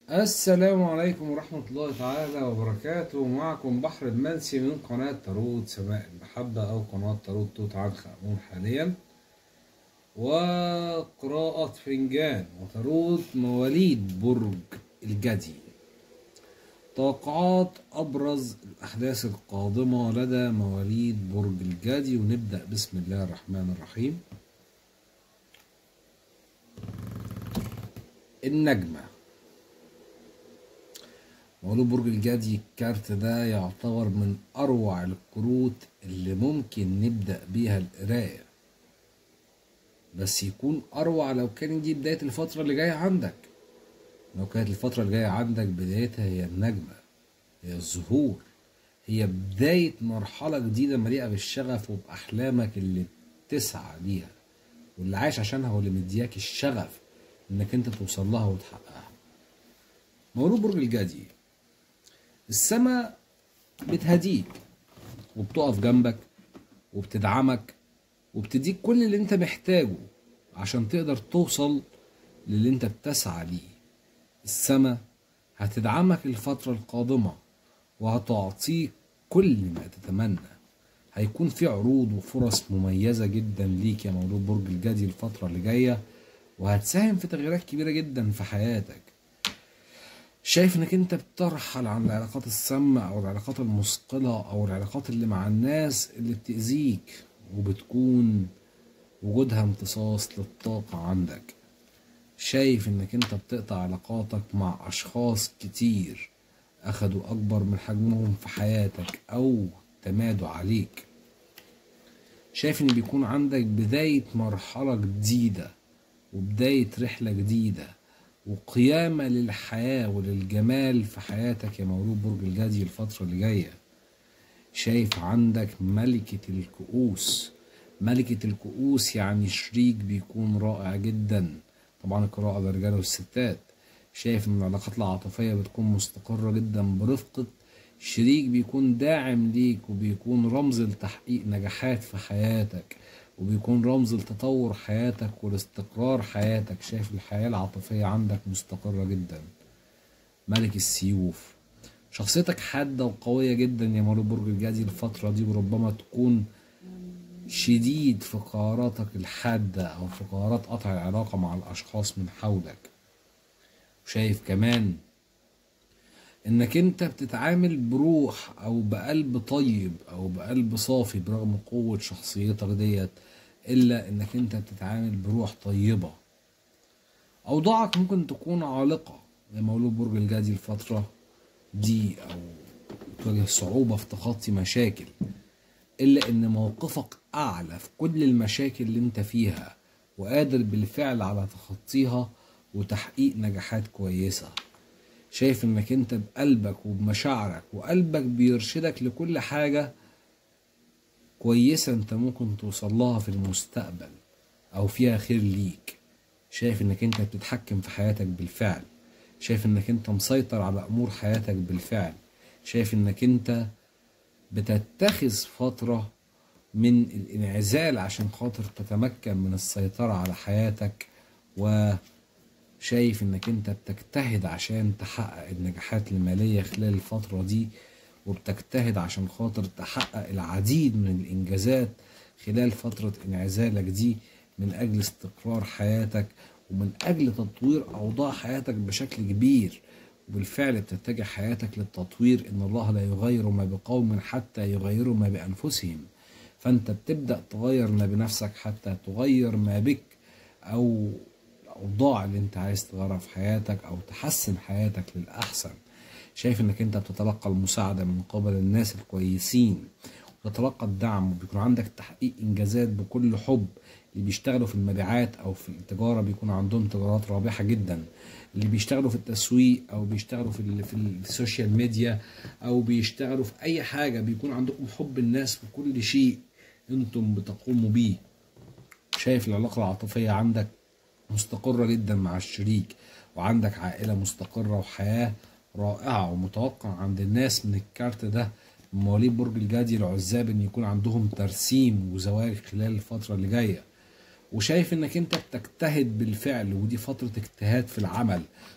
السلام عليكم ورحمة الله تعالى وبركاته معكم بحر المنسي من قناة تاروت سماء المحبة أو قناة تاروت توت عنخ آمون حاليا وقراءة فنجان وتاروت مواليد برج الجدي توقعات أبرز الأحداث القادمة لدى مواليد برج الجدي ونبدأ بسم الله الرحمن الرحيم النجمة مولود برج الجدي الكارت ده يعتبر من أروع الكروت اللي ممكن نبدأ بيها القراية بس يكون أروع لو كانت دي بداية الفترة اللي جاية عندك لو كانت الفترة اللي جاية عندك بدايتها هي النجمة هي الظهور هي بداية مرحلة جديدة مليئة بالشغف وبأحلامك اللي بتسعى ليها واللي عايش عشانها واللي مدياك الشغف انك انت توصل لها وتحققها مولود برج الجدي السماء بتهديك وبتقف جنبك وبتدعمك وبتديك كل اللي انت محتاجه عشان تقدر توصل للي انت بتسعى ليه السماء هتدعمك الفترة القادمة وهتعطيك كل ما تتمنى هيكون في عروض وفرص مميزة جدا ليك يا مولود برج الجدي الفترة اللي جاية وهتساهم في تغييرات كبيرة جدا في حياتك شايف انك انت بترحل عن العلاقات السامة او العلاقات المثقلة او العلاقات اللي مع الناس اللي بتأذيك وبتكون وجودها امتصاص للطاقة عندك شايف انك انت بتقطع علاقاتك مع اشخاص كتير اخدوا اكبر من حجمهم في حياتك او تمادوا عليك شايف ان بيكون عندك بداية مرحلة جديدة وبداية رحلة جديدة وقيامة للحياة وللجمال في حياتك يا مولود برج الجدي الفترة اللي جاية شايف عندك ملكة الكؤوس ملكة الكؤوس يعني شريك بيكون رائع جدا طبعا القراءة للرجال والستات شايف ان العلاقات العاطفية بتكون مستقرة جدا برفقة شريك بيكون داعم ليك وبيكون رمز لتحقيق نجاحات في حياتك وبيكون رمز لتطور حياتك ولاستقرار حياتك شايف الحياة العاطفية عندك مستقرة جدا ملك السيوف شخصيتك حادة وقوية جدا يا مولود برج الجدي الفترة دي وربما تكون شديد في قراراتك الحادة أو في قرارات قطع العلاقة مع الأشخاص من حولك وشايف كمان انك انت بتتعامل بروح او بقلب طيب او بقلب صافي برغم قوة شخصيتك ديت الا انك انت بتتعامل بروح طيبة اوضاعك ممكن تكون عالقة يا مولود برج الجدي الفترة دي او تواجه صعوبة في تخطي مشاكل الا ان موقفك اعلى في كل المشاكل اللي انت فيها وقادر بالفعل على تخطيها وتحقيق نجاحات كويسه شايف انك انت بقلبك وبمشاعرك وقلبك بيرشدك لكل حاجة كويسة انت ممكن توصل لها في المستقبل او فيها خير ليك شايف انك انت بتتحكم في حياتك بالفعل شايف انك انت مسيطر على امور حياتك بالفعل شايف انك انت بتتخذ فترة من الانعزال عشان خاطر تتمكن من السيطرة على حياتك و شايف انك انت بتجتهد عشان تحقق النجاحات المالية خلال الفترة دي وبتجتهد عشان خاطر تحقق العديد من الانجازات خلال فترة انعزالك دي من اجل استقرار حياتك ومن اجل تطوير اوضاع حياتك بشكل كبير وبالفعل بتتجه حياتك للتطوير ان الله لا يغير ما بقوم حتى يغيروا ما بانفسهم فانت بتبدأ تغير ما بنفسك حتى تغير ما بك او الاوضاع اللي انت عايز تغيرها في حياتك او تحسن حياتك للاحسن شايف انك انت بتتلقى المساعده من قبل الناس الكويسين وتتلقى الدعم وبيكون عندك تحقيق انجازات بكل حب اللي بيشتغلوا في المبيعات او في التجاره بيكون عندهم تجارات رابحه جدا اللي بيشتغلوا في التسويق او بيشتغلوا في ال- في السوشيال ميديا او بيشتغلوا في اي حاجه بيكون عندكم حب الناس في كل شيء انتم بتقوموا بيه شايف العلاقه العاطفيه عندك مستقرة جدا مع الشريك وعندك عائلة مستقرة وحياة رائعة ومتوقع عند الناس من الكارت ده من مواليد برج الجدي العزاب ان يكون عندهم ترسيم وزواج خلال الفترة اللي جاية وشايف انك انت بتجتهد بالفعل ودي فترة اجتهاد في العمل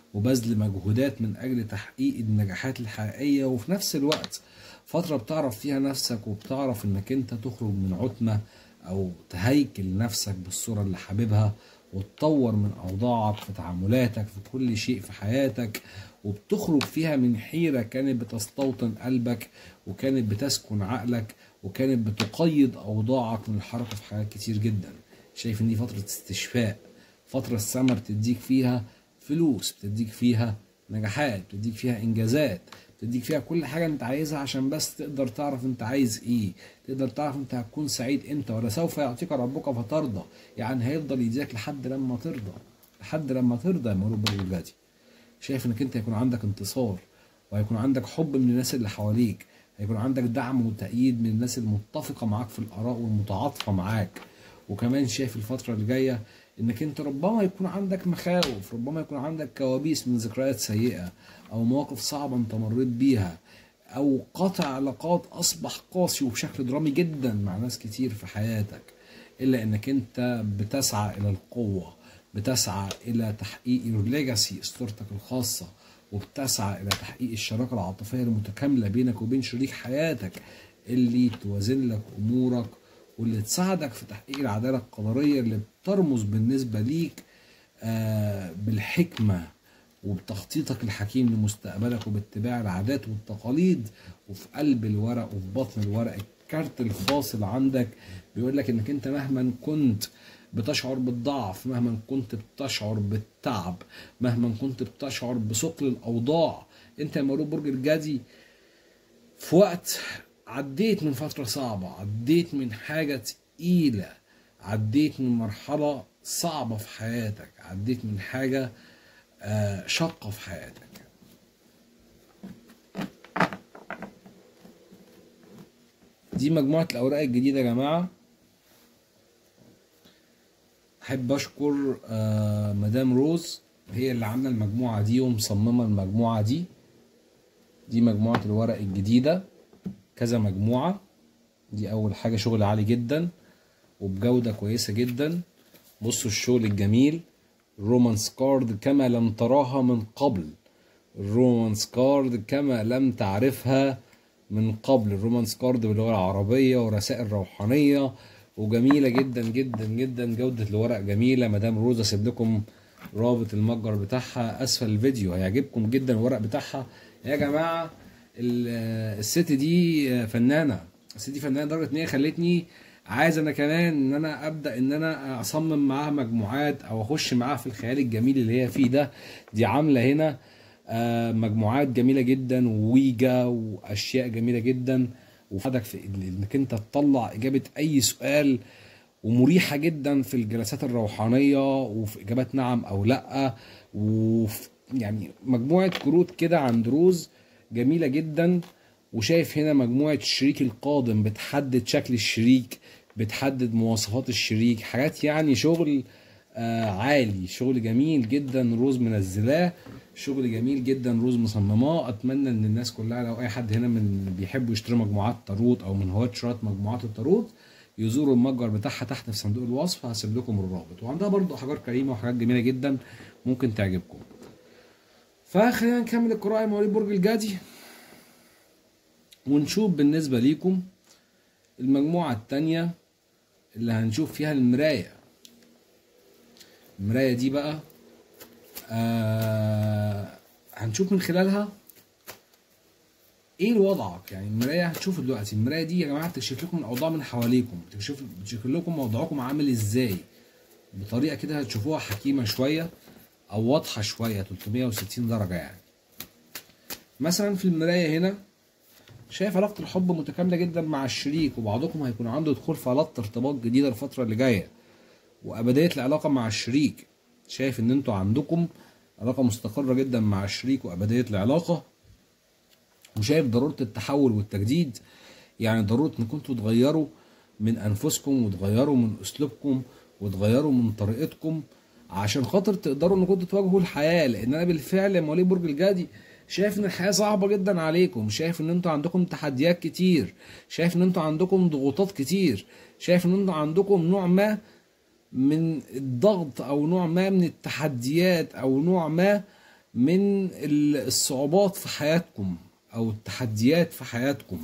وبذل مجهودات من اجل تحقيق النجاحات الحقيقيه وفي نفس الوقت فتره بتعرف فيها نفسك وبتعرف انك انت تخرج من عتمه او تهيكل نفسك بالصوره اللي حاببها وتطور من اوضاعك في تعاملاتك في كل شيء في حياتك وبتخرج فيها من حيره كانت بتستوطن قلبك وكانت بتسكن عقلك وكانت بتقيد اوضاعك من الحركه في حاجات كتير جدا شايف ان دي فتره استشفاء فتره السما بتديك فيها فلوس بتديك فيها نجاحات بتديك فيها انجازات بتديك فيها كل حاجه انت عايزها عشان بس تقدر تعرف انت عايز ايه تقدر تعرف انت هتكون سعيد امتى ولا سوف يعطيك ربك فترضى يعني هيفضل يديك لحد لما ترضى لحد لما ترضى يا مرور الجدي شايف انك انت هيكون عندك انتصار وهيكون عندك حب من الناس اللي حواليك هيكون عندك دعم وتأييد من الناس المتفقة معاك في الآراء والمتعاطفة معاك وكمان شايف الفترة الجاية انك انت ربما يكون عندك مخاوف ربما يكون عندك كوابيس من ذكريات سيئة او مواقف صعبة انت مريت بيها او قطع علاقات اصبح قاسي وبشكل درامي جدا مع ناس كتير في حياتك الا انك انت بتسعى الى القوة بتسعى الى تحقيق الليجاسي اسطورتك الخاصة وبتسعى الى تحقيق الشراكة العاطفية المتكاملة بينك وبين شريك حياتك اللي توازن لك امورك واللي تساعدك في تحقيق العدالة القدرية اللي بترمز بالنسبة ليك آه بالحكمة وبتخطيطك الحكيم لمستقبلك وباتباع العادات والتقاليد وفي قلب الورق وفي بطن الورق الكارت الفاصل عندك بيقول لك انك انت مهما كنت بتشعر بالضعف مهما كنت بتشعر بالتعب مهما كنت بتشعر بثقل الاوضاع انت يا مولود برج الجدي في وقت عديت من فترة صعبة عديت من حاجة تقيلة عديت من مرحلة صعبة في حياتك عديت من حاجة آه، شاقة في حياتك دي مجموعة الأوراق الجديدة يا جماعة أحب أشكر آه، مدام روز هي اللي عاملة المجموعة دي ومصممة المجموعة دي دي مجموعة الورق الجديدة كذا مجموعة دي أول حاجة شغل عالي جدا وبجودة كويسة جدا بصوا الشغل الجميل رومانس كارد كما لم تراها من قبل الرومانس كارد كما لم تعرفها من قبل الرومانس كارد باللغة العربية ورسائل روحانية وجميلة جدا جدا جدا جودة الورق جميلة مدام روزا سيب لكم رابط المتجر بتاعها اسفل الفيديو هيعجبكم جدا الورق بتاعها يا جماعة ال- الست دي فنانة الست دي فنانة لدرجة ان هي خلتني عايز انا كمان ان انا ابدا ان انا اصمم معاها مجموعات او اخش معاها في الخيال الجميل اللي هي فيه ده دي عامله هنا آه، مجموعات جميله جدا وويجا واشياء جميله جدا وفادك في انك انت تطلع اجابه اي سؤال ومريحه جدا في الجلسات الروحانيه وفي اجابات نعم او لا وفي يعني مجموعه كروت كده عند روز جميله جدا وشايف هنا مجموعه الشريك القادم بتحدد شكل الشريك بتحدد مواصفات الشريك حاجات يعني شغل آه عالي شغل جميل جدا روز منزلاه شغل جميل جدا روز مصمماه اتمنى ان الناس كلها لو اي حد هنا من اللي بيحبوا يشتروا مجموعات طاروت او من هواة شراء مجموعات الطاروت يزوروا المتجر بتاعها تحت في صندوق الوصف هسيب لكم الرابط وعندها برضو احجار كريمه وحاجات جميله جدا ممكن تعجبكم فخلينا نكمل القراءه يا مواليد برج الجدي ونشوف بالنسبه ليكم المجموعه التانيه اللي هنشوف فيها المرايه المرايه دي بقى آه هنشوف من خلالها ايه وضعك يعني المرايه هتشوف دلوقتي المرايه دي يا جماعه بتكشف لكم الاوضاع من حواليكم بتكشف بتكشف لكم موضوعكم عامل ازاي بطريقه كده هتشوفوها حكيمه شويه او واضحه شويه 360 درجه يعني مثلا في المرايه هنا شايف علاقه الحب متكامله جدا مع الشريك وبعضكم هيكون عنده دخول في علاقه ارتباط جديده الفتره اللي جايه وابديه العلاقه مع الشريك شايف ان انتوا عندكم علاقه مستقره جدا مع الشريك وابديه العلاقه وشايف ضروره التحول والتجديد يعني ضروره انكم انتوا تغيروا من انفسكم وتغيروا من اسلوبكم وتغيروا من طريقتكم عشان خاطر تقدروا انكم انتوا تواجهوا الحياه لان انا بالفعل يا مواليد برج الجدي شايف ان الحياه صعبه جدا عليكم شايف ان انتوا عندكم تحديات كتير شايف ان انتوا عندكم ضغوطات كتير شايف ان انتوا عندكم نوع ما من الضغط او نوع ما من التحديات او نوع ما من ال- الصعوبات في حياتكم او التحديات في حياتكم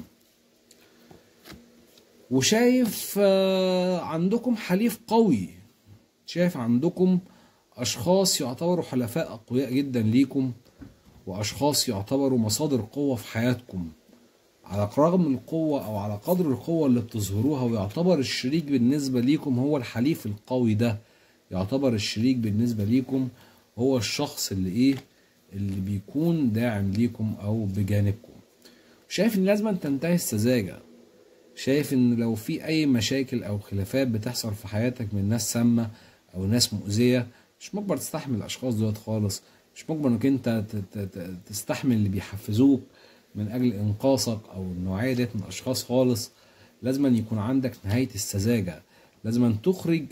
وشايف آه، عندكم حليف قوي شايف عندكم اشخاص يعتبروا حلفاء اقوياء جدا ليكم واشخاص يعتبروا مصادر قوة في حياتكم على رغم القوة او على قدر القوة اللي بتظهروها ويعتبر الشريك بالنسبة ليكم هو الحليف القوي ده يعتبر الشريك بالنسبة ليكم هو الشخص اللي ايه اللي بيكون داعم ليكم او بجانبكم شايف ان لازم تنتهي السذاجة شايف ان لو في اي مشاكل او خلافات بتحصل في حياتك من ناس سامة او ناس مؤذية مش مجبر تستحمل الاشخاص دول خالص مش مجبر انك انت ت- ت- ت- تستحمل اللي بيحفزوك من اجل انقاذك او النوعية ديت من الاشخاص خالص لازم أن يكون عندك نهاية السذاجة لازم أن تخرج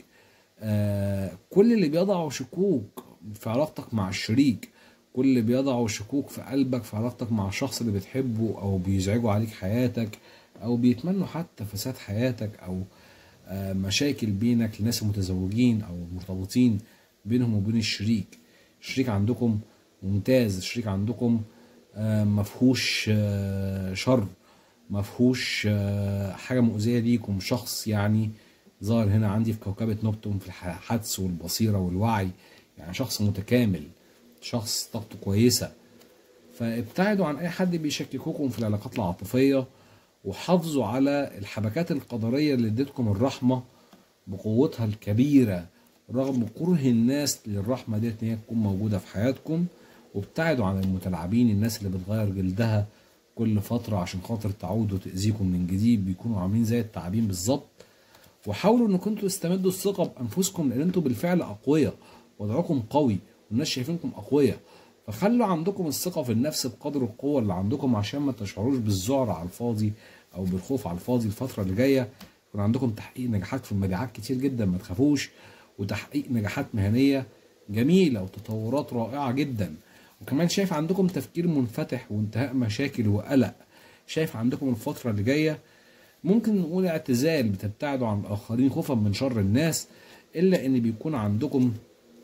آه، كل اللي بيضعوا شكوك في علاقتك مع الشريك كل اللي بيضعوا شكوك في قلبك في علاقتك مع الشخص اللي بتحبه او بيزعجوا عليك حياتك او بيتمنوا حتى فساد حياتك او آه، مشاكل بينك لناس المتزوجين او المرتبطين بينهم وبين الشريك الشريك عندكم ممتاز الشريك عندكم آه، مفهوش آه، شر مفهوش آه، حاجة مؤذية ليكم شخص يعني ظاهر هنا عندي في كوكبة نبتون في الحدس والبصيرة والوعي يعني شخص متكامل شخص طاقته كويسة فابتعدوا عن أي حد بيشككوكم في العلاقات العاطفية وحافظوا على الحبكات القدرية اللي اديتكم الرحمة بقوتها الكبيرة رغم كره الناس للرحمة ديت ان هي تكون موجودة في حياتكم وابتعدوا عن المتلاعبين الناس اللي بتغير جلدها كل فترة عشان خاطر تعود وتأذيكم من جديد بيكونوا عاملين زي التعابين بالظبط وحاولوا انكم انتوا تستمدوا الثقة بأنفسكم لأن انتوا بالفعل أقوياء وضعكم قوي والناس شايفينكم أقوياء فخلوا عندكم الثقة في النفس بقدر القوة اللي عندكم عشان ما تشعروش بالذعر على الفاضي أو بالخوف على الفاضي الفترة اللي جاية يكون عندكم تحقيق نجاحات في المبيعات كتير جدا ما تخافوش وتحقيق نجاحات مهنية جميلة وتطورات رائعة جدا وكمان شايف عندكم تفكير منفتح وانتهاء مشاكل وقلق شايف عندكم الفترة اللي جاية ممكن نقول اعتزال بتبتعدوا عن الآخرين خوفا من شر الناس إلا إن بيكون عندكم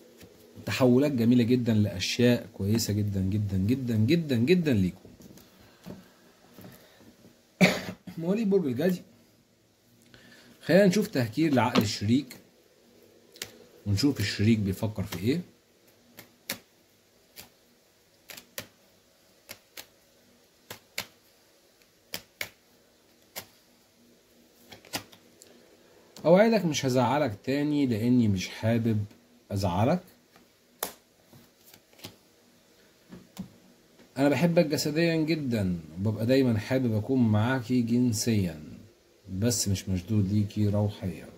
تحولات جميلة جدا لأشياء كويسة جدا جدا جدا جدا جدا ليكم مواليد برج الجدي خلينا نشوف تهكير لعقل الشريك ونشوف الشريك بيفكر في ايه اوعدك مش هزعلك تاني لاني مش حابب ازعلك انا بحبك جسديا جدا وببقى دايما حابب اكون معاكي جنسيا بس مش مشدود ليكي روحيا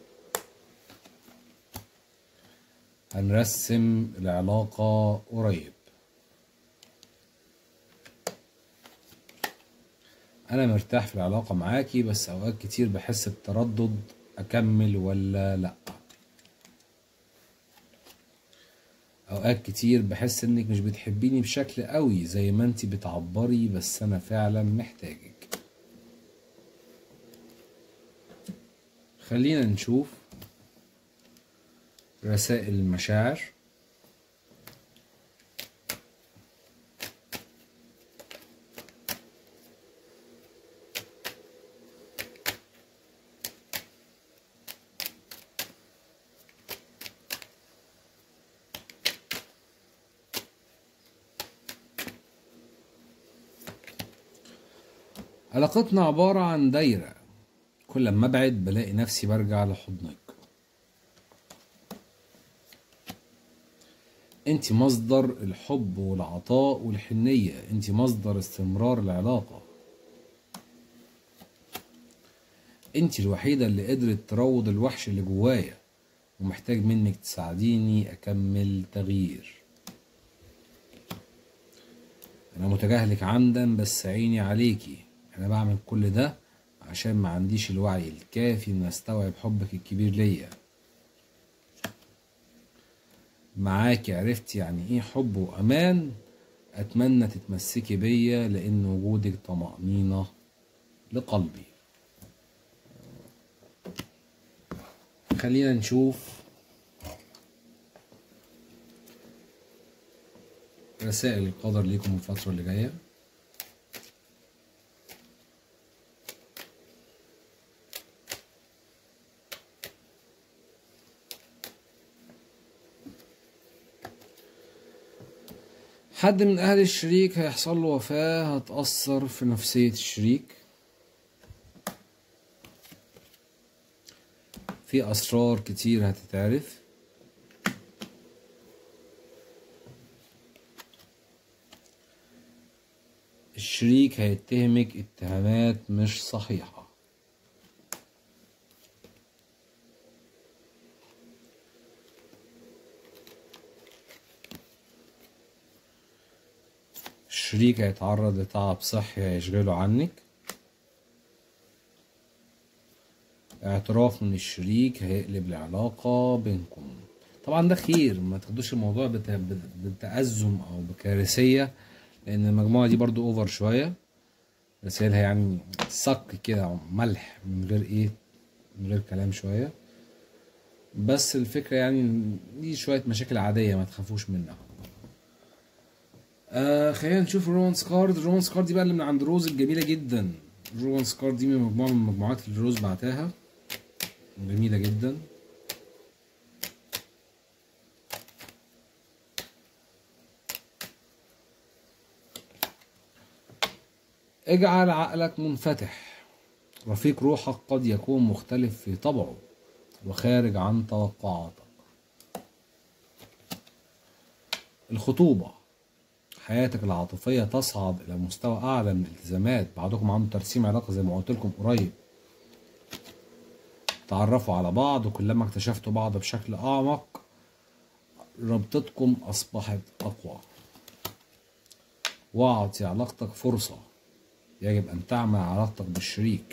هنرسم العلاقة قريب أنا مرتاح في العلاقة معاكي بس أوقات كتير بحس بتردد أكمل ولا لأ أوقات كتير بحس إنك مش بتحبيني بشكل قوي زي ما انتي بتعبري بس أنا فعلا محتاجك خلينا نشوف رسائل المشاعر علاقتنا عبارة عن دايرة كل ما ابعد بلاقي نفسي برجع لحضنك انت مصدر الحب والعطاء والحنية انت مصدر استمرار العلاقة انت الوحيدة اللي قدرت تروض الوحش اللي جوايا ومحتاج منك تساعديني اكمل تغيير انا متجاهلك عمدا بس عيني عليكي انا بعمل كل ده عشان ما عنديش الوعي الكافي ان استوعب حبك الكبير ليا معاكي عرفتي يعني ايه حب وامان اتمنى تتمسكي بيا لان وجودك طمأنينة لقلبي خلينا نشوف رسائل القدر ليكم الفترة اللي جاية حد من أهل الشريك هيحصل له وفاة هتأثر في نفسية الشريك في أسرار كتير هتتعرف الشريك هيتهمك اتهامات مش صحيحة الشريك هيتعرض لتعب صحي هيشغله عنك اعتراف من الشريك هيقلب العلاقة بينكم طبعا ده خير ما تاخدوش الموضوع بت- بتأزم او بكارثية لان المجموعة دي برضو اوفر شوية رسائلها يعني صك كده ملح من غير ايه من غير كلام شوية بس الفكرة يعني إن دي شوية مشاكل عادية ما تخافوش منها آه خلينا نشوف الرومانس كارد الرومانس كارد دي بقى اللي من عند روز الجميلة جدا الرومانس كارد دي من مجموعة من المجموعات اللي روز بعتها جميلة جدا اجعل عقلك منفتح رفيق روحك قد يكون مختلف في طبعه وخارج عن توقعاتك الخطوبة حياتك العاطفية تصعد إلى مستوى أعلى من الالتزامات بعضكم عنده ترسيم علاقة زي ما قلت لكم قريب تعرفوا على بعض وكلما اكتشفتوا بعض بشكل أعمق ربطتكم أصبحت أقوى واعطي علاقتك فرصة يجب أن تعمل علاقتك بالشريك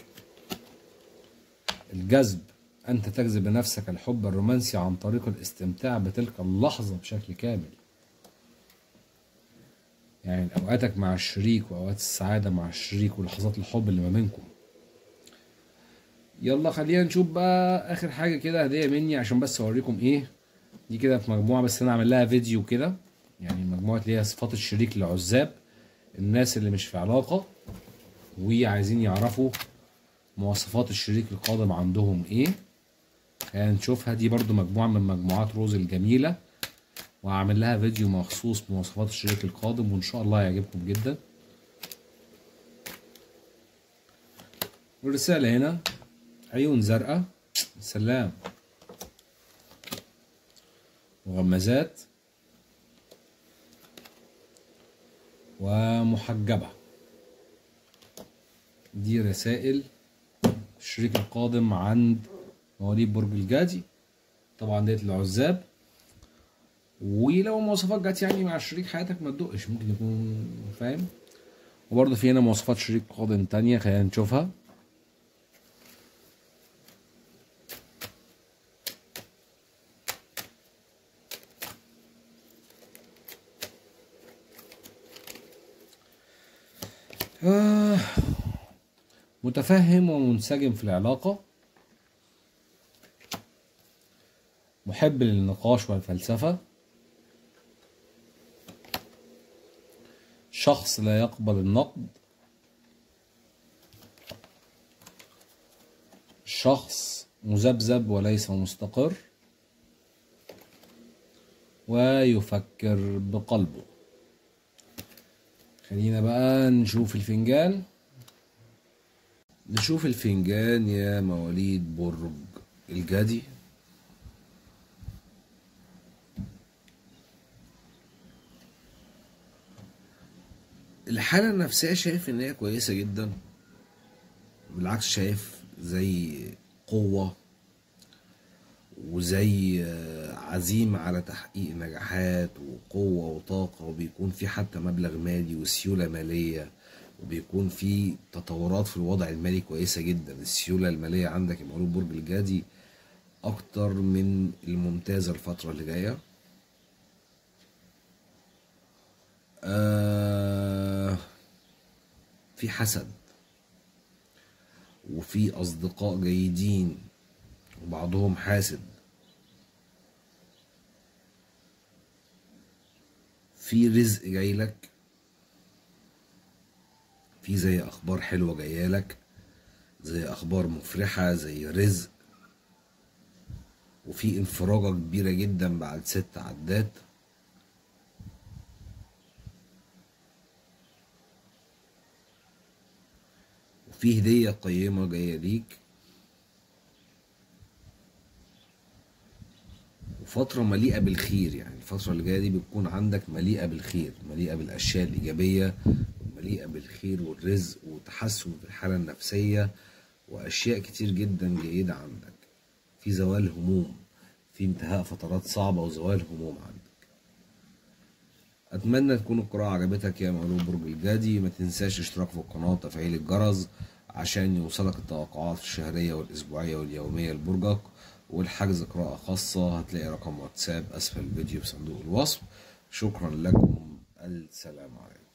الجذب أنت تجذب لنفسك الحب الرومانسي عن طريق الاستمتاع بتلك اللحظة بشكل كامل يعني أوقاتك مع الشريك وأوقات السعادة مع الشريك ولحظات الحب اللي ما بينكم يلا خلينا نشوف بقى آخر حاجة كده هدية مني عشان بس أوريكم إيه دي كده في مجموعة بس أنا أعمل لها فيديو كده يعني مجموعة اللي هي صفات الشريك للعزاب الناس اللي مش في علاقة وعايزين يعرفوا مواصفات الشريك القادم عندهم ايه خلينا نشوفها دي برضو مجموعة من مجموعات روز الجميلة وهعمل لها فيديو مخصوص بمواصفات الشريك القادم وان شاء الله يعجبكم جدا والرسالة هنا عيون زرقاء سلام مغمزات ومحجبة دي رسائل الشريك القادم عند مواليد برج الجدي طبعا ديت العزاب ولو مواصفات جت يعني مع شريك حياتك ما تدقش ممكن يكون فاهم وبرضه في هنا مواصفات شريك قادم تانية خلينا نشوفها آه متفهم ومنسجم في العلاقة محب للنقاش والفلسفة شخص لا يقبل النقد شخص مذبذب وليس مستقر ويفكر بقلبه خلينا بقى نشوف الفنجان نشوف الفنجان يا مواليد برج الجدي الحالة النفسية شايف إن هي كويسة جدا بالعكس شايف زي قوة وزي عزيمة على تحقيق نجاحات وقوة وطاقة وبيكون في حتى مبلغ مالي وسيولة مالية وبيكون في تطورات في الوضع المالي كويسة جدا السيولة المالية عندك يا مولود برج الجدي أكتر من الممتازة الفترة اللي جاية آه في حسد وفي أصدقاء جيدين وبعضهم حاسد في رزق جاي لك في زي اخبار حلوه جايه لك زي اخبار مفرحه زي رزق وفي انفراجه كبيره جدا بعد ست عدات وفي هديه قيمه جايه ليك وفترة مليئة بالخير يعني الفترة اللي جاية دي بتكون عندك مليئة بالخير مليئة بالأشياء الإيجابية مليئة بالخير والرزق وتحسن في الحالة النفسية وأشياء كتير جدا جيدة عندك في زوال هموم في انتهاء فترات صعبة وزوال هموم عندك أتمنى تكون القراءة عجبتك يا مولود برج الجدي ما تنساش اشتراك في القناة وتفعيل الجرس عشان يوصلك التوقعات الشهرية والأسبوعية واليومية لبرجك والحجز قراءة خاصة هتلاقي رقم واتساب أسفل الفيديو في صندوق الوصف شكرا لكم السلام عليكم